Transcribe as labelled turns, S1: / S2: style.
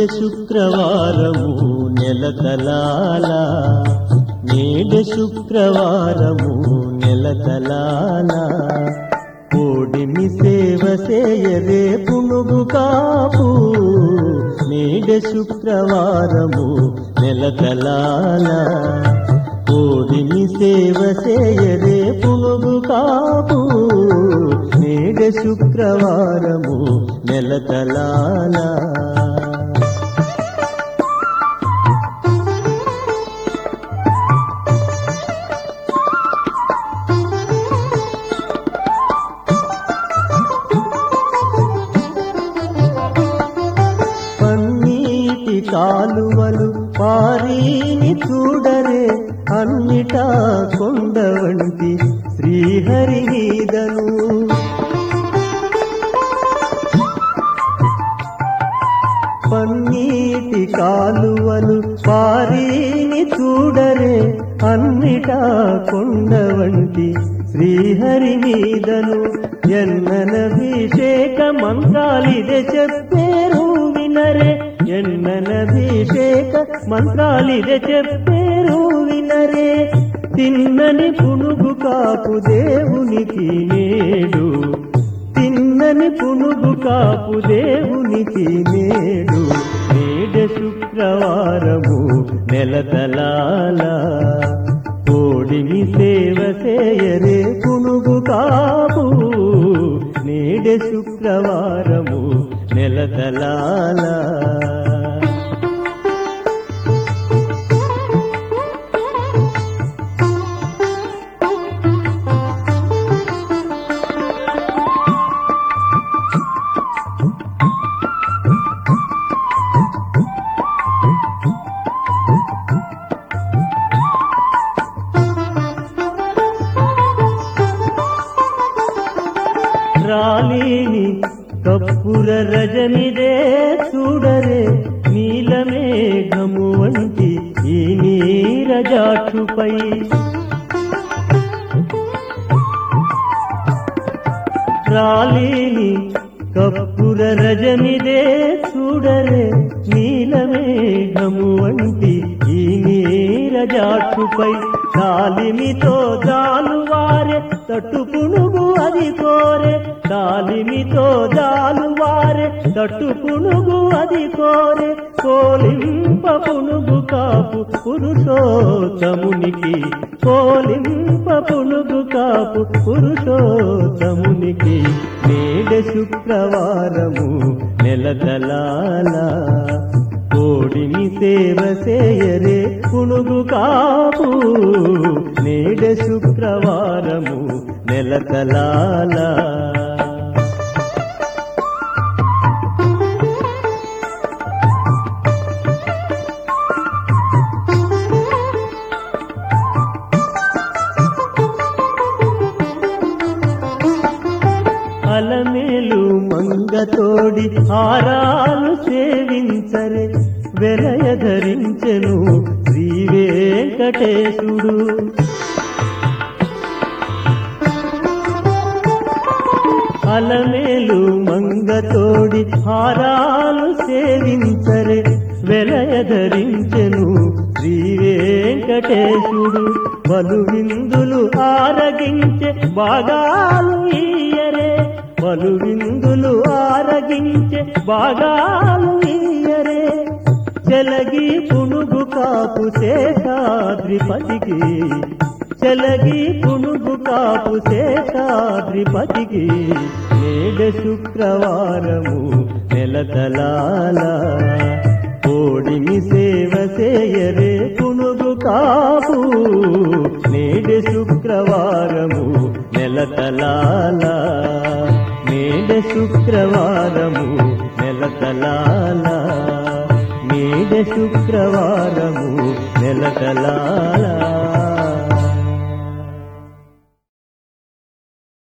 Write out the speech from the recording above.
S1: శుక్రవారము నెలతలాల నేడ శుక్రవారము నెలతలాల కోడిని సేవ చేయరే పునుగు కాపు నేడ శుక్రవారము నెలతలాల కోడిని సేవ చేయరే పునుగు కాపు నేడ శుక్రవారము నెలతలాల పన్నీటి కాలువలు పారీని చూడరే అన్నిటా కొండ వంటి శ్రీహరి మీదను పన్నీటి కాలువలు పారీని చూడరే అన్నిటా కొండ వంటి శ్రీహరి మీదను ఎన్ననభిషేక మంత్రాలిదే చెప్పేరు వినరే ఎన్ననభిషేక మంత్రాలిదే చెప్పేరు వినరే తిన్నని పునుగు కాపు దేవునికి నేడు తిన్నని పునుగు కాపు దేవునికి నేడు నేడ శుక్రవారము నెలతలాల కోడిని సేవ చేయరే పునుగు కాపు నేడ శుక్రవారము నెలతలాల రాలిని కప్పుర రజనిదే చూడరే నీలమేఘము వంటి ఈ నీరజాక్షుపై రాలిని కప్పుర రజనిదే చూడరే నీలమేఘము వంటి ఈ నీరజాక్షుపై కాలిమితో జాలువారే తట్టు పునుగు అది కోరే కాలిమితో జాలువారే తట్టు పునుగు అది కోరే కోలింప పునుగు కాపు పురుషోత్తమునికి కోలింప పునుగు కాపు పురుషోత్తమునికి నేడ శుక్రవారము నెలతలాల కోడిని సేవ చేయరే పునుగు కాపు నేడ శుక్రవారము నెలతలాల అలమేలు మంగతోడి హారాలు సేవించరే వెలయ ధరించెను శ్రీ వెంకటేశుడు అలమేలు మంగతోడి హారాలు సేవించరే వెలయ ధరించెను శ్రీ వెంకటేశుడు బలు విందులు ఆరగించే బాగాలు ఈయరే బలు విందులు ఆరగించే బాగాలు ఈయరే చెలగి పునుగు కాపు శేషాద్రిపతికి చెలగి పునుగు కాపు శేషాద్రిపతికి నేడ శుక్రవారము నెలతలాల కోడిని సేవ చేయరే పునుగు కాపు నేడ శుక్రవారము నెలతలాల నేడ శుక్రవారము నెలతలాల నేడ శుక్రవారము నెలతలాల